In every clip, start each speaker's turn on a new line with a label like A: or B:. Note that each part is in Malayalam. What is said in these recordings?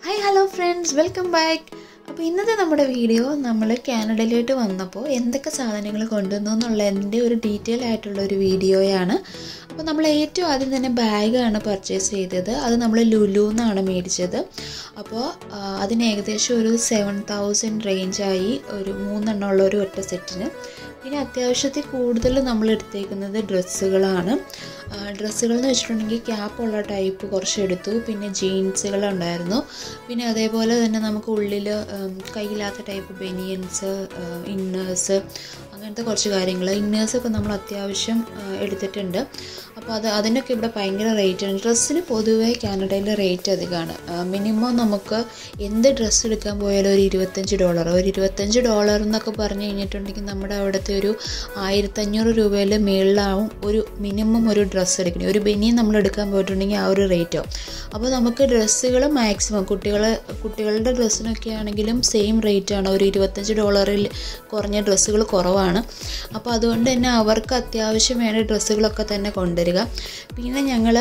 A: hi hello friends welcome back അപ്പോൾ ഇന്നത്തെ നമ്മുടെ വീഡിയോ നമ്മൾ കാനഡയിലോട്ട് വന്നപ്പോൾ എന്തൊക്കെ സാധനങ്ങൾ കൊണ്ടുവന്നു എന്നുള്ളതിൻ്റെ ഒരു ഡീറ്റെയിൽ ആയിട്ടുള്ള ഒരു വീഡിയോയാണ് അപ്പോൾ നമ്മൾ ഏറ്റവും ആദ്യം തന്നെ ബാഗാണ് പർച്ചേസ് ചെയ്തത് അത് നമ്മൾ ലുലു എന്നാണ് മേടിച്ചത് അപ്പോൾ ആ, അതിന് ഏകദേശം ഒരു സെവൻ തൗസൻഡ് റേഞ്ചായി ഒരു മൂന്നെണ്ണം ഉള്ള ഒരു ഒറ്റ സെറ്റിന് പിന്നെ അത്യാവശ്യത്തിൽ കൂടുതൽ നമ്മൾ എടുത്തേക്കുന്നത് ഡ്രസ്സുകളാണ് ഡ്രസ്സുകൾ എന്ന് വെച്ചിട്ടുണ്ടെങ്കിൽ ക്യാപ്പുള്ള ടൈപ്പ് കുറച്ച് എടുത്തു പിന്നെ ജീൻസുകൾ ഉണ്ടായിരുന്നു പിന്നെ അതേപോലെ തന്നെ നമുക്ക് ഉള്ളിൽ കയ്യില്ലാത്ത ടൈപ്പ് ബനിയൻസ് ഇന്നേഴ്സ് അങ്ങനത്തെ കുറച്ച് കാര്യങ്ങൾ ഇന്നേഴ്സൊക്കെ നമ്മൾ അത്യാവശ്യം ആ, എടുത്തിട്ടുണ്ട് അപ്പോൾ അത് അതിനൊക്കെ ഇവിടെ ഭയങ്കര റേറ്റാണ് ഡ്രസ്സിന് പൊതുവേ കാനഡയിൽ റേറ്റ് അധികമാണ് മിനിമം നമുക്ക് എന്ത് ഡ്രസ്സ് എടുക്കാൻ പോയാലും ഒരു ഇരുപത്തഞ്ച് ഡോളർ ഒരു ഇരുപത്തഞ്ച് ഡോളർ എന്നൊക്കെ പറഞ്ഞു കഴിഞ്ഞിട്ടുണ്ടെങ്കിൽ നമ്മുടെ അവിടുത്തെ ഒരു ആയിരത്തഞ്ഞൂറ് രൂപയിൽ മേളിലാവും ഒരു മിനിമം ഒരു ഡ്രസ്സ് എടുക്കണേ ഒരു ബനിയൻ നമ്മൾ എടുക്കാൻ പോയിട്ടുണ്ടെങ്കിൽ ആ ഒരു റേറ്റോ അപ്പോൾ നമുക്ക് ഡ്രസ്സുകൾ മാക്സിമം കുട്ടികൾ കുട്ടികളുടെ ഡ്രസ്സിനൊക്കെ ആണെങ്കിലും സെയിം റേറ്റാണ് ഒരു ഇരുപത്തഞ്ച് ഡോളറിൽ കുറഞ്ഞ ഡ്രസ്സുകൾ കുറവാണ് അപ്പോൾ അതുകൊണ്ട് തന്നെ അവർക്ക് അത്യാവശ്യം വേണ്ട ഡ്രസ്സുകളൊക്കെ തന്നെ കൊണ്ടുവരിക പിന്നെ ഞങ്ങൾ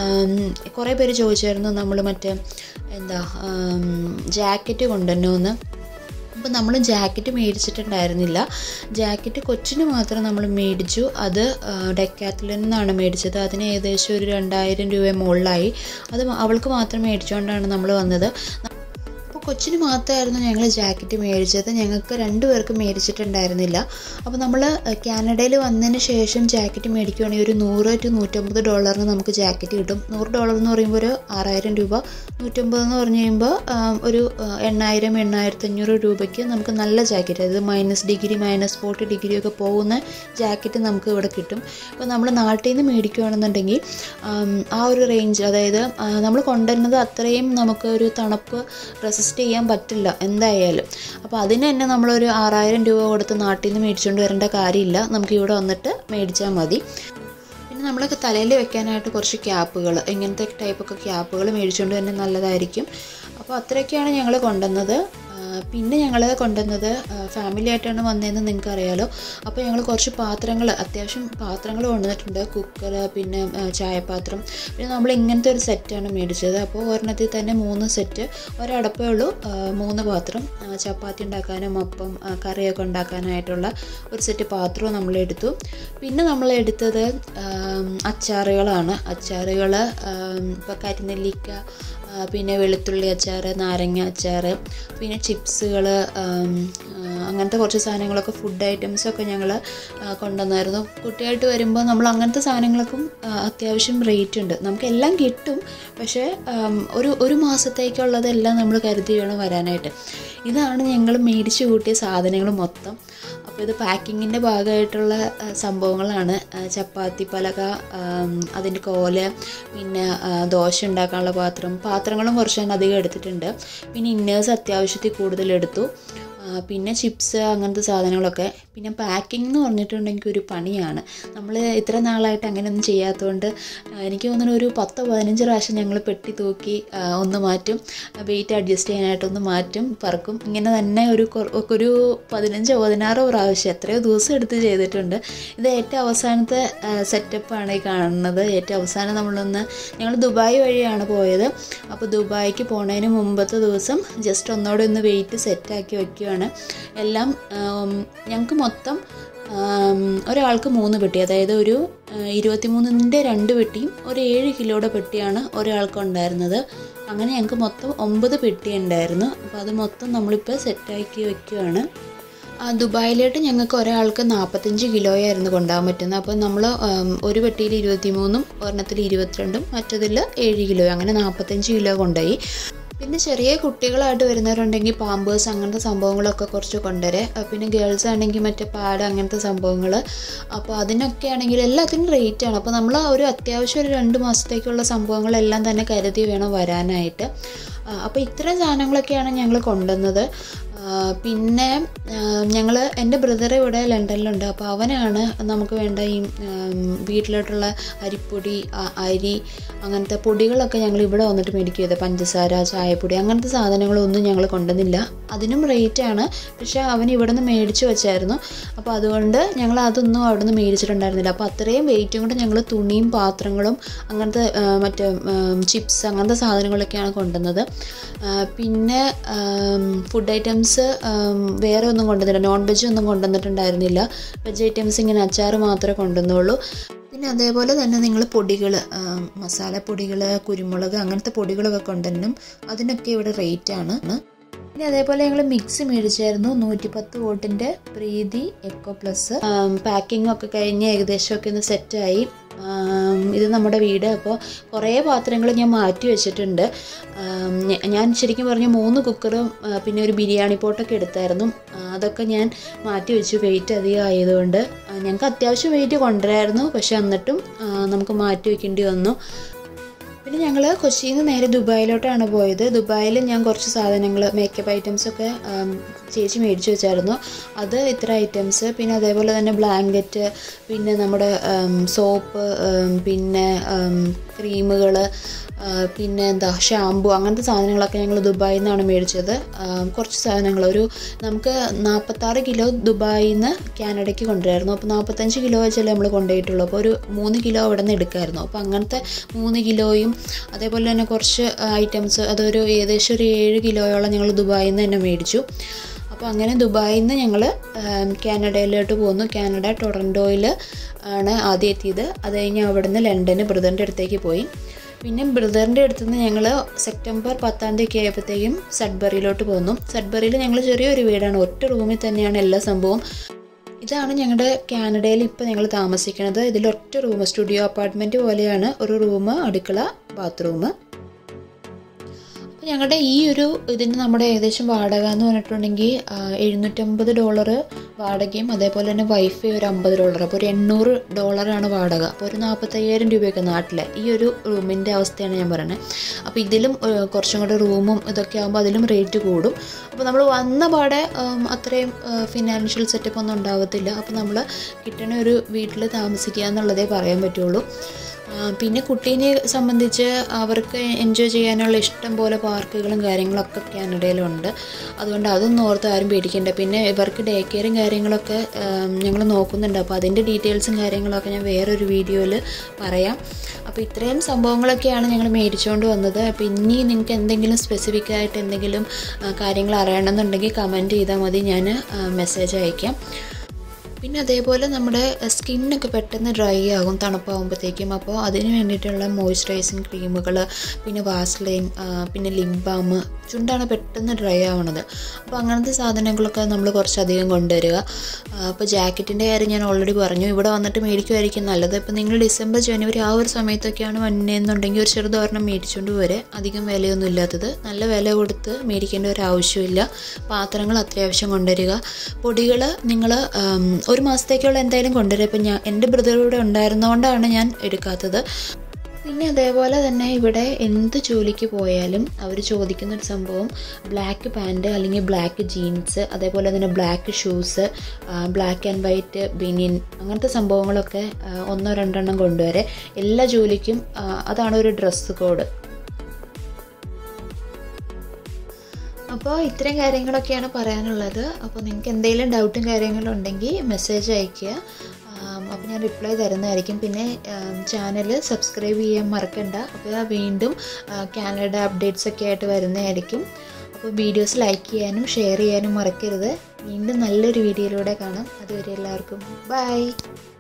A: കുറേ പേര് ചോദിച്ചായിരുന്നു നമ്മൾ മറ്റേ എന്താ ജാക്കറ്റ് കൊണ്ടുവരണമെന്ന് അപ്പോൾ നമ്മൾ ജാക്കറ്റ് മേടിച്ചിട്ടുണ്ടായിരുന്നില്ല ജാക്കറ്റ് കൊച്ചിന് മാത്രം നമ്മൾ മേടിച്ചു അത് ഡെക്കാത്തിലിൽ നിന്നാണ് മേടിച്ചത് അതിന് ഏകദേശം ഒരു രണ്ടായിരം രൂപ മുകളിലായി അത് അവൾക്ക് മാത്രം മേടിച്ചുകൊണ്ടാണ് നമ്മൾ വന്നത് അപ്പോൾ കൊച്ചിന് മാത്രമായിരുന്നു ഞങ്ങൾ ജാക്കറ്റ് മേടിച്ചത് ഞങ്ങൾക്ക് രണ്ടുപേർക്ക് മേടിച്ചിട്ടുണ്ടായിരുന്നില്ല അപ്പോൾ നമ്മൾ കാനഡയിൽ വന്നതിന് ശേഷം ജാക്കറ്റ് മേടിക്കുകയാണെങ്കിൽ ഒരു നൂറ് ടു നൂറ്റമ്പത് ഡോളറിന് നമുക്ക് ജാക്കറ്റ് കിട്ടും നൂറ് ഡോളർ എന്ന് പറയുമ്പോൾ ഒരു ആറായിരം രൂപ നൂറ്റമ്പത് എന്ന് പറഞ്ഞു കഴിയുമ്പോൾ ആ, ഒരു ആ, എണ്ണായിരം എണ്ണായിരത്തഞ്ഞൂറ് രൂപയ്ക്ക് നമുക്ക് നല്ല ജാക്കറ്റ് അതായത് minus degree minus forty degree ഒക്കെ പോകുന്ന ജാക്കറ്റ് നമുക്ക് ഇവിടെ കിട്ടും അപ്പോൾ നമ്മൾ നാട്ടിൽ നിന്ന് മേടിക്കുകയാണെന്നുണ്ടെങ്കിൽ ആം, ആ ഒരു റേഞ്ച് അതായത് നമ്മൾ കൊണ്ടുവരുന്നത് അത്രയും നമുക്ക് ഒരു തണുപ്പ് റെസിസ്റ്റ് ചെയ്യാൻ പറ്റില്ല എന്തായാലും അപ്പോൾ അതിന് തന്നെ നമ്മളൊരു ആറായിരം രൂപ കൊടുത്ത് നാട്ടിൽ നിന്ന് മേടിച്ചുകൊണ്ട് വരേണ്ട കാര്യമില്ല നമുക്ക് ഇവിടെ വന്നിട്ട് മേടിച്ചാൽ മതി പിന്നെ നമ്മൾ തലയിൽ വെക്കാനായിട്ട് കുറച്ച് ക്യാപ്പുകൾ ഇങ്ങനത്തെ ടൈപ്പൊക്കെ ക്യാപ്പുകൾ മേടിച്ചുകൊണ്ട് തന്നെ നല്ലതായിരിക്കും അപ്പോൾ അത്രയൊക്കെയാണ് ഞങ്ങൾ കൊണ്ടുവന്നത് ആ, പിന്നെ ഞങ്ങൾ കൊണ്ടുവന്നത് ഫാമിലി ആയിട്ടാണ് വന്നതെന്ന് നിങ്ങൾക്ക് അറിയാലോ അപ്പോൾ ഞങ്ങൾ കുറച്ച് പാത്രങ്ങൾ അത്യാവശ്യം പാത്രങ്ങൾ കൊണ്ടുവന്നിട്ടുണ്ട് കുക്കർ പിന്നെ ആ, ചായപാത്രം പിന്നെ നമ്മൾ ഇങ്ങനത്തെ ഒരു സെറ്റാണ് മേടിച്ചത് അപ്പോൾ ഒരെണ്ണത്തിൽ തന്നെ മൂന്ന് സെറ്റ് ഒരടപ്പേ ഉള്ളൂ ആ, മൂന്ന് പാത്രം ആ, ചപ്പാത്തി ഉണ്ടാക്കാനും അപ്പം ആ, കറിയൊക്കെ ഉണ്ടാക്കാനായിട്ടുള്ള ഒരു സെറ്റ് പാത്രവും നമ്മൾ എടുത്തു പിന്നെ നമ്മൾ എടുത്തത് ആം, അച്ചാറുകളാണ് അച്ചാറുകൾ ഇപ്പോൾ കരിനെല്ലിക്ക ആ, പിന്നെ വെളുത്തുള്ളി അച്ചാർ നാരങ്ങ അച്ചാർ പിന്നെ ചിപ്സുകൾ അങ്ങനത്തെ കുറച്ച് സാധനങ്ങളൊക്കെ ഫുഡ് ഐറ്റംസൊക്കെ ഞങ്ങൾ കൊണ്ടുവന്നായിരുന്നു കുട്ടിയായിട്ട് വരുമ്പോൾ നമ്മൾ അങ്ങനത്തെ സാധനങ്ങൾക്കും ആ, അത്യാവശ്യം റേറ്റ് ഉണ്ട് നമുക്ക് എല്ലാം കിട്ടും പക്ഷേ ആം, ഒരു ഒരു മാസത്തേക്കുള്ളതെല്ലാം നമ്മൾ കരുതി വേണം വരാനായിട്ട് ഇതാണ് ഞങ്ങൾ മേടിച്ചു കൂട്ടിയ സാധനങ്ങൾ മൊത്തം അപ്പോൾ ഇത് പാക്കിങ്ങിൻ്റെ ഭാഗമായിട്ടുള്ള ആ, സംഭവങ്ങളാണ് ആ, ചപ്പാത്തി പലക ആം, അതിൻ്റെ കോല് പിന്നെ ആ, ദോശ ഉണ്ടാക്കാനുള്ള പാത്രം പാത്രങ്ങളും കുറച്ച് ഞാൻ അധികം എടുത്തിട്ടുണ്ട് പിന്നെ ഇന്നേഴ്സ് അത്യാവശ്യത്തിൽ കൂടുതൽ എടുത്തു ആ, പിന്നെ ചിപ്സ് അങ്ങനത്തെ സാധനങ്ങളൊക്കെ പിന്നെ പാക്കിംഗ് എന്ന് പറഞ്ഞിട്ടുണ്ടെങ്കിൽ ഒരു പണിയാണ് നമ്മൾ ഇത്ര നാളായിട്ട് അങ്ങനെയൊന്നും ചെയ്യാത്തതുകൊണ്ട് ആ, എനിക്ക് തോന്നുന്നു ഒരു പത്തോ പതിനഞ്ച് പ്രാവശ്യം ഞങ്ങൾ പെട്ടി തൂക്കി ആ, ഒന്ന് മാറ്റും വെയിറ്റ് അഡ്ജസ്റ്റ് ചെയ്യാനായിട്ടൊന്ന് മാറ്റും പറക്കും ഇങ്ങനെ തന്നെ ഒരു കൊ- ഒരു പതിനഞ്ചോ പതിനാറോ പ്രാവശ്യം എത്രയോ ദിവസം എടുത്ത് ചെയ്തിട്ടുണ്ട് ഇത് ഏറ്റവും അവസാനത്തെ സെറ്റപ്പാണ് ഈ കാണുന്നത് ഏറ്റവും അവസാനം നമ്മളൊന്ന് ഞങ്ങൾ ദുബായ് വഴിയാണ് പോയത് അപ്പോൾ ദുബായിക്ക് പോണതിന് മുമ്പത്തെ ദിവസം ജസ്റ്റ് ഒന്നോടെ ഒന്ന് വെയിറ്റ് സെറ്റാക്കി വെക്കുകയാണ് എല്ലാം ഞങ്ങൾക്ക് മൊത്തം ആം, ഒരാൾക്ക് മൂന്ന് പെട്ടി അതായത് ഒരു ഇരുപത്തിമൂന്നിൻ്റെ രണ്ട് പെട്ടിയും ഒരു ഏഴ് കിലോയുടെ പെട്ടിയാണ് ഒരാൾക്ക് ഉണ്ടായിരുന്നത് അങ്ങനെ ഞങ്ങൾക്ക് മൊത്തം ഒമ്പത് പെട്ടി ഉണ്ടായിരുന്നു അപ്പോൾ അത് മൊത്തം നമ്മളിപ്പോൾ സെറ്റാക്കി വെക്കുകയാണ് ആ, ദുബായിലോട്ട് ഞങ്ങൾക്ക് ഒരാൾക്ക് നാൽപ്പത്തഞ്ച് കിലോയായിരുന്നു കൊണ്ടുപോകാൻ പറ്റുന്നത് അപ്പോൾ നമ്മൾ ഒരു പെട്ടിയിൽ ഇരുപത്തിമൂന്നും ഒരെണ്ണത്തിൽ ഇരുപത്തിരണ്ടും മറ്റതിൽ ഏഴ് കിലോ അങ്ങനെ നാൽപ്പത്തഞ്ച് കിലോ കൊണ്ടുപോയി പിന്നെ ചെറിയ കുട്ടികളായിട്ട് വരുന്നവരുണ്ടെങ്കിൽ പാമ്പേഴ്സ് അങ്ങനത്തെ സംഭവങ്ങളൊക്കെ കുറച്ച് കൊണ്ടുവരെ പിന്നെ ഗേൾസ് ആണെങ്കിൽ മറ്റേ പാഡ് അങ്ങനത്തെ സംഭവങ്ങൾ അപ്പോൾ അതിനൊക്കെ ആണെങ്കിൽ എല്ലാത്തിനും റേറ്റാണ് അപ്പോൾ നമ്മൾ ഒരു അത്യാവശ്യം ഒരു രണ്ട് മാസത്തേക്കുള്ള സംഭവങ്ങളെല്ലാം തന്നെ കരുതി വേണം വരാനായിട്ട് അപ്പോൾ ഇത്രയും സാധനങ്ങളൊക്കെയാണ് ഞങ്ങൾ കൊണ്ടുവന്നത് ആ, പിന്നെ ഞങ്ങൾ എൻ്റെ ബ്രദർ ഇവിടെ ലണ്ടനിലുണ്ട് അപ്പോൾ അവനാണ് നമുക്ക് വേണ്ട ഈ ഉം, വീട്ടിലോട്ടുള്ള അരിപ്പൊടി അ- അരി അങ്ങനത്തെ പൊടികളൊക്കെ ഞങ്ങൾ ഇവിടെ വന്നിട്ട് മേടിക്കും ചെയ്തത് പഞ്ചസാര ചായപ്പൊടി അങ്ങനത്തെ സാധനങ്ങളൊന്നും ഞങ്ങൾ കൊണ്ടുവന്നില്ല അതിനും റേറ്റാണ് പക്ഷേ അവൻ ഇവിടെ നിന്ന് മേടിച്ച് വെച്ചായിരുന്നു അപ്പോൾ അതുകൊണ്ട് ഞങ്ങൾ അതൊന്നും അവിടെ നിന്ന് മേടിച്ചിട്ടുണ്ടായിരുന്നില്ല അപ്പോൾ അത്രയും വെയിറ്റും കൊണ്ട് ഞങ്ങൾ തുണിയും പാത്രങ്ങളും അങ്ങനത്തെ ആ, മറ്റേ ചിപ്സ് അങ്ങനത്തെ സാധനങ്ങളൊക്കെയാണ് കൊണ്ടുവന്നത് ആ, പിന്നെ ഫുഡ് ഐറ്റംസ് വേറെ ഒന്നും കൊണ്ടുവന്നില്ല നോൺ വെജ് ഒന്നും കൊണ്ടുവന്നിട്ടുണ്ടായിരുന്നില്ല വെജ് ഐറ്റംസ് ഇങ്ങനെ അച്ചാർ മാത്രമേ കൊണ്ടുവന്നുള്ളൂ പിന്നെ അതേപോലെ തന്നെ നിങ്ങൾ പൊടികൾ മസാലപ്പൊടികൾ കുരുമുളക് അങ്ങനത്തെ പൊടികളൊക്കെ കൊണ്ടുവരണം അതിനൊക്കെ ഇവിടെ റേറ്റാണ് പിന്നെ അതേപോലെ ഞങ്ങൾ മിക്സ് മേടിച്ചായിരുന്നു നൂറ്റി പത്ത് വോട്ടിൻ്റെ പ്രീതി എക്കോ പ്ലസ് പാക്കിംഗ് ഒക്കെ കഴിഞ്ഞ് ഏകദേശമൊക്കെ ഒന്ന് സെറ്റായി ആം, ഇത് നമ്മുടെ വീട് അപ്പോൾ കുറേ പാത്രങ്ങൾ ഞാൻ മാറ്റി വെച്ചിട്ടുണ്ട് ആം, ഞ- ഞാൻ ശരിക്കും പറഞ്ഞ മൂന്ന് കുക്കറും ആ, പിന്നെ ഒരു ബിരിയാണി പോട്ടൊക്കെ എടുത്തായിരുന്നു ആ, അതൊക്കെ ഞാൻ മാറ്റി വെച്ചു വെയിറ്റ് അധികം ആയതുകൊണ്ട് ആ, ഞങ്ങൾക്ക് അത്യാവശ്യം വെയിറ്റ് കൊണ്ടുവരായിരുന്നു പക്ഷെ എന്നിട്ടും ആ, നമുക്ക് മാറ്റി വെക്കേണ്ടി വന്നു പിന്നെ ഞങ്ങൾ കൊച്ചിയിൽ നിന്ന് നേരെ ദുബായിലോട്ടാണ് പോയത് ദുബായിൽ ഞാൻ കുറച്ച് സാധനങ്ങൾ മേക്കപ്പ് ഐറ്റംസ് ഒക്കെ ആം, ചേച്ചി മേടിച്ചു വെച്ചായിരുന്നു അത് ഇത്ര ഐറ്റംസ് പിന്നെ അതേപോലെ തന്നെ ബ്ലാങ്കറ്റ് പിന്നെ നമ്മുടെ സോപ്പ് പിന്നെ ക്രീമുകൾ പിന്നെ എന്താ ഷാമ്പു അങ്ങനത്തെ സാധനങ്ങളൊക്കെ ഞങ്ങൾ ദുബായിൽ നിന്നാണ് മേടിച്ചത് ആം, കുറച്ച് സാധനങ്ങൾ ഒരു നമുക്ക് നാൽപ്പത്താറ് കിലോ ദുബായിൽ നിന്ന് കാനഡയ്ക്ക് കൊണ്ടുവരായിരുന്നു അപ്പോൾ നാൽപ്പത്തഞ്ച് കിലോ വെച്ചല്ലേ നമ്മൾ കൊണ്ടുപോയിട്ടുള്ളൂ അപ്പോൾ ഒരു മൂന്ന് കിലോ അവിടെ നിന്ന് എടുക്കായിരുന്നു അപ്പോൾ അങ്ങനത്തെ മൂന്ന് കിലോയും അതേപോലെ തന്നെ കുറച്ച് ഐറ്റംസ് അതൊരു ഏകദേശം ഒരു ഏഴ് കിലോയോളം ഞങ്ങൾ ദുബായിൽ നിന്ന് തന്നെ മേടിച്ചു അപ്പോൾ അങ്ങനെ ദുബായിൽ നിന്ന് ഞങ്ങൾ കാനഡയിലോട്ട് പോന്നു കാനഡ ടൊറൻറ്റോയിൽ ആണ് ആദ്യം എത്തിയത് അത് കഴിഞ്ഞ് അവിടെ നിന്ന് ലണ്ടന് ബ്രദറിൻ്റെ അടുത്തേക്ക് പോയി പിന്നെ ബ്രദറിൻ്റെ അടുത്ത് നിന്ന് ഞങ്ങൾ സെപ്റ്റംബർ പത്താം തീയതി ആയപ്പോഴത്തേക്കും സഡ്ബറിയിലോട്ട് പോന്നു സഡ്ബറിയിൽ ഞങ്ങൾ ചെറിയൊരു വീടാണ് ഒറ്റ റൂമിൽ തന്നെയാണ് എല്ലാ സംഭവം ഇതാണ് ഞങ്ങളുടെ കാനഡയിൽ ഇപ്പോൾ ഞങ്ങൾ താമസിക്കുന്നത് ഇതിൽ ഒറ്റ റൂം സ്റ്റുഡിയോ അപ്പാർട്ട്മെൻറ്റ് പോലെയാണ് ഒരു റൂം അടുക്കള ബാത്റൂം അപ്പോൾ ഞങ്ങളുടെ ഈ ഒരു ഇതിന് നമ്മുടെ ഏകദേശം വാടക എന്ന് പറഞ്ഞിട്ടുണ്ടെങ്കിൽ ആ, എഴുന്നൂറ്റമ്പത് ഡോളർ വാടകയും അതേപോലെ തന്നെ വൈഫൈ ഒരു അമ്പത് ഡോളർ അപ്പോൾ ഒരു എണ്ണൂറ് ഡോളറാണ് വാടക അപ്പോൾ ഒരു നാൽപ്പത്തയ്യായിരം രൂപയൊക്കെ നാട്ടിലെ ഈ ഒരു റൂമിൻ്റെ അവസ്ഥയാണ് ഞാൻ പറയുന്നത് അപ്പോൾ ഇതിലും ഏ, കുറച്ചും കൂടെ റൂമും ഇതൊക്കെ ആകുമ്പോൾ അതിലും റേറ്റ് കൂടും അപ്പോൾ നമ്മൾ വന്ന പാടെ ഉം, അത്രയും ഫിനാൻഷ്യൽ സെറ്റപ്പ് ഒന്നും ഉണ്ടാവത്തില്ല അപ്പോൾ നമ്മൾ കിട്ടണ ഒരു വീട്ടിൽ താമസിക്കുക എന്നുള്ളതേ പറയാൻ പറ്റുള്ളൂ ആ, പിന്നെ കുട്ടീനെ സംബന്ധിച്ച് അവർക്ക് എൻജോയ് ചെയ്യാനുള്ള ഇഷ്ടം പോലെ പാർക്കുകളും കാര്യങ്ങളൊക്കെ കാനഡയിലുണ്ട് അതുകൊണ്ട് അതൊന്നും ഓർത്ത് ആരും പേടിക്കണ്ട പിന്നെ ഇവർക്ക് ഡേ കെയറും കാര്യങ്ങളൊക്കെ ഞങ്ങൾ നോക്കുന്നുണ്ട് അപ്പോൾ അതിൻ്റെ ഡീറ്റെയിൽസും കാര്യങ്ങളൊക്കെ ഞാൻ വേറൊരു വീഡിയോയിൽ പറയാം അപ്പോൾ ഇത്രയും സംഭവങ്ങളൊക്കെയാണ് ഞങ്ങൾ മേടിച്ചുകൊണ്ട് വന്നത് അപ്പോൾ ഇനി നിങ്ങൾക്ക് എന്തെങ്കിലും സ്പെസിഫിക് ആയിട്ട് എന്തെങ്കിലും ആ, കാര്യങ്ങൾ അറിയണമെന്നുണ്ടെങ്കിൽ കമൻറ്റ് ചെയ്താൽ മതി ഞാൻ മെസ്സേജ് അയക്കാം പിന്നെ അതേപോലെ നമ്മുടെ സ്കിന്നൊക്കെ പെട്ടെന്ന് ഡ്രൈ ആകും തണുപ്പാകുമ്പോഴത്തേക്കും അപ്പോൾ അതിന് വേണ്ടിയിട്ടുള്ള മോയ്സ്ചറൈസിങ് ക്രീമുകൾ പിന്നെ വാസ്ലൈൻ പിന്നെ ലിപ് ബാം ചുണ്ടാണ് പെട്ടെന്ന് ഡ്രൈ ആവണത് അപ്പോൾ അങ്ങനത്തെ സാധനങ്ങളൊക്കെ നമ്മൾ കുറച്ചധികം കൊണ്ടുവരിക ആ, അപ്പോൾ ജാക്കറ്റിൻ്റെ കാര്യം ഞാൻ ഓൾറെഡി പറഞ്ഞു ഇവിടെ വന്നിട്ട് മേടിക്കുമായിരിക്കും നല്ലത് ഇപ്പോൾ നിങ്ങൾ ഡിസംബർ ജനുവരി ആ ഒരു സമയത്തൊക്കെയാണ് വന്നതെന്നുണ്ടെങ്കിൽ ഒരു ചെറുതോരണം മേടിച്ചുകൊണ്ട് വരെ അധികം വിലയൊന്നും ഇല്ലാത്തത് നല്ല വില കൊടുത്ത് മേടിക്കേണ്ട ഒരു ആവശ്യമില്ല പാത്രങ്ങൾ അത്യാവശ്യം കൊണ്ടുവരിക പൊടികൾ നിങ്ങൾ ഒരു മാസത്തേക്കുള്ള എന്തായാലും കൊണ്ടുവരിക ഇപ്പം ഞാൻ എൻ്റെ ബ്രദർ ഇവിടെ ഉണ്ടായിരുന്നതുകൊണ്ടാണ് ഞാൻ എടുക്കാത്തത് പിന്നെ അതേപോലെ തന്നെ ഇവിടെ എന്ത് ജോലിക്ക് പോയാലും അവർ ചോദിക്കുന്ന ഒരു സംഭവം ബ്ലാക്ക് പാൻറ് അല്ലെങ്കിൽ ബ്ലാക്ക് ജീൻസ് അതേപോലെ തന്നെ black shoes black and white ബിനിയൻ അങ്ങനത്തെ സംഭവങ്ങളൊക്കെ ആ, ഒന്നോ രണ്ടെണ്ണം കൊണ്ടുവരെ എല്ലാ ജോലിക്കും ആ, അതാണ് ഒരു ഡ്രസ്സ് കോഡ് അപ്പോൾ ഇത്രയും കാര്യങ്ങളൊക്കെയാണ് പറയാനുള്ളത് അപ്പോൾ നിങ്ങൾക്ക് എന്തെങ്കിലും ഡൗട്ടും കാര്യങ്ങളും ഉണ്ടെങ്കിൽ മെസ്സേജ് അയയ്ക്കുക അപ്പോൾ ഞാൻ റിപ്ലൈ തരുന്നതായിരിക്കും പിന്നെ ചാനൽ സബ്സ്ക്രൈബ് ചെയ്യാൻ മറക്കണ്ട അപ്പോൾ വീണ്ടും കാനഡ അപ്ഡേറ്റ്സ് ഒക്കെ ആയിട്ട് വരുന്നതായിരിക്കും അപ്പോൾ വീഡിയോസ് ലൈക്ക് ചെയ്യാനും ഷെയർ ചെയ്യാനും മറക്കരുത് വീണ്ടും നല്ലൊരു വീഡിയോയിലൂടെ കാണാം അതുവരെ എല്ലാവർക്കും ബൈ